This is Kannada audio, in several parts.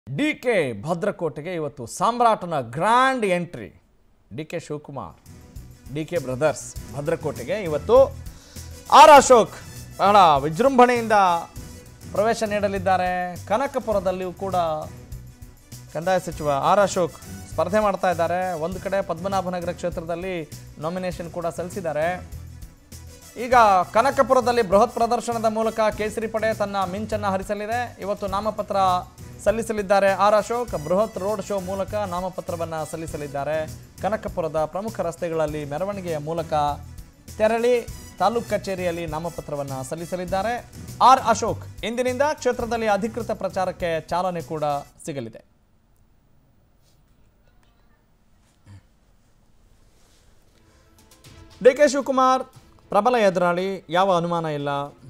ಡಿ ಕೆ ಭದ್ರಕೋಟೆಗೆ ಇವತ್ತು ಸಾಮ್ರಾಟನ grand entry D K Shivakumar D K brothers ಭದ್ರಕೋಟೆಗೆ ಇವತ್ತು ಆರ್ ಅಶೋಕ್ ಬಹಳ ವಿಜೃಂಭಣೆಯಿಂದ ಪ್ರವೇಶ ನೀಡಲಿದ್ದಾರೆ ಕನಕಪುರದಲ್ಲಿಯೂ ಕೂಡ ಕಂದಾಯ ಸಚಿವ ಆರ್ ಅಶೋಕ್ ಸ್ಪರ್ಧೆ ಮಾಡ್ತಾ ಇದ್ದಾರೆ ಒಂದು ಕಡೆ ಪದ್ಮನಾಭನಗರ ಕ್ಷೇತ್ರದಲ್ಲಿ ನಾಮಿನೇಷನ್ ಕೂಡ ಸಲ್ಲಿಸಿದ್ದಾರೆ ಈಗ ಕನಕಪುರದಲ್ಲಿ ಬೃಹತ್ ಪ್ರದರ್ಶನದ ಮೂಲಕ ಕೇಸರಿ ಪಡೆ ತನ್ನ ಮಿಂಚನ್ನು ಹರಿಸಲಿದೆ ಇವತ್ತು ನಾಮಪತ್ರ ಸಲ್ಲಿಸಲಿದ್ದಾರೆ ಆರ್ ಅಶೋಕ್ ಬೃಹತ್ ರೋಡ್ ಶೋ ಮೂಲಕ ನಾಮಪತ್ರವನ್ನು ಸಲ್ಲಿಸಲಿದ್ದಾರೆ ಕನಕಪುರದ ಪ್ರಮುಖ ರಸ್ತೆಗಳಲ್ಲಿ ಮೆರವಣಿಗೆಯ ಮೂಲಕ ತೆರಳಿ ತಾಲೂಕು ಕಚೇರಿಯಲ್ಲಿ ನಾಮಪತ್ರವನ್ನು ಸಲ್ಲಿಸಲಿದ್ದಾರೆ ಆರ್ ಅಶೋಕ್ ಇಂದಿನಿಂದ ಕ್ಷೇತ್ರದಲ್ಲಿ ಅಧಿಕೃತ ಪ್ರಚಾರಕ್ಕೆ ಚಾಲನೆ ಕೂಡ ಸಿಗಲಿದೆ ಡಿ ಕೆ ಶಿವಕುಮಾರ್ ಪ್ರಬಲ ಎದುರಾಳಿ ಯಾವ ಅನುಮಾನ ಇಲ್ಲ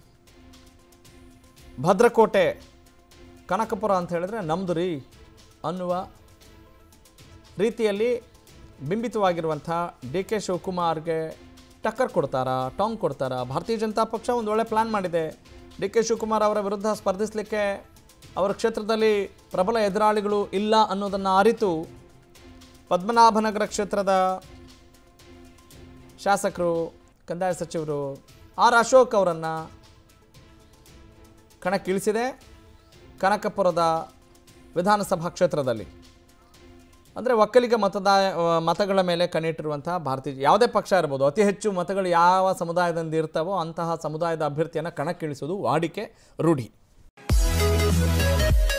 ಭದ್ರಕೋಟೆ ಕನಕಪುರ ಅಂತ ಹೇಳಿದ್ರೆ ನಮ್ದು ರೀ ಅನ್ನುವ ರೀತಿಯಲ್ಲಿ ಬಿಂಬಿತವಾಗಿರುವಂಥ ಡಿ ಕೆ ಶಿವಕುಮಾರ್ಗೆ ಟಕ್ಕರ್ ಕೊಡ್ತಾರಾ ಟಾಂಗ್ ಕೊಡ್ತಾರಾ ಭಾರತೀಯ ಜನತಾ ಪಕ್ಷ ಒಂದು ಒಳ್ಳೆ ಪ್ಲ್ಯಾನ್ ಮಾಡಿದೆ ಡಿ ಕೆ ಶಿವಕುಮಾರ್ ಅವರ ವಿರುದ್ಧ ಸ್ಪರ್ಧಿಸಲಿಕ್ಕೆ ಅವರ ಕ್ಷೇತ್ರದಲ್ಲಿ ಪ್ರಬಲ ಎದುರಾಳಿಗಳು ಇಲ್ಲ ಅನ್ನೋದನ್ನು ಅರಿತು ಪದ್ಮನಾಭನಗರ ಕ್ಷೇತ್ರದ ಶಾಸಕರು ಕಂದಾಯ ಸಚಿವರು ಆರ್ ಅಶೋಕ್ ಅವರನ್ನು ಕಣಕ್ಕಿಳಿಸಿದೆ ಕನಕಪುರದ ವಿಧಾನಸಭಾ ಕ್ಷೇತ್ರದಲ್ಲಿ ಅಂದರೆ ಒಕ್ಕಲಿಗ ಮತದಾಯ ಮತಗಳ ಮೇಲೆ ಕಣ್ಣಿಟ್ಟಿರುವಂತಹ ಭಾರತೀಯ ಯಾವುದೇ ಪಕ್ಷ ಇರ್ಬೋದು ಅತಿ ಹೆಚ್ಚು ಮತಗಳು ಯಾವ ಸಮುದಾಯದಿಂದ ಇರ್ತಾವೋ ಅಂತಹ ಸಮುದಾಯದ ಅಭ್ಯರ್ಥಿಯನ್ನು ಕಣಕ್ಕಿಳಿಸೋದು ವಾಡಿಕೆ ರೂಢಿ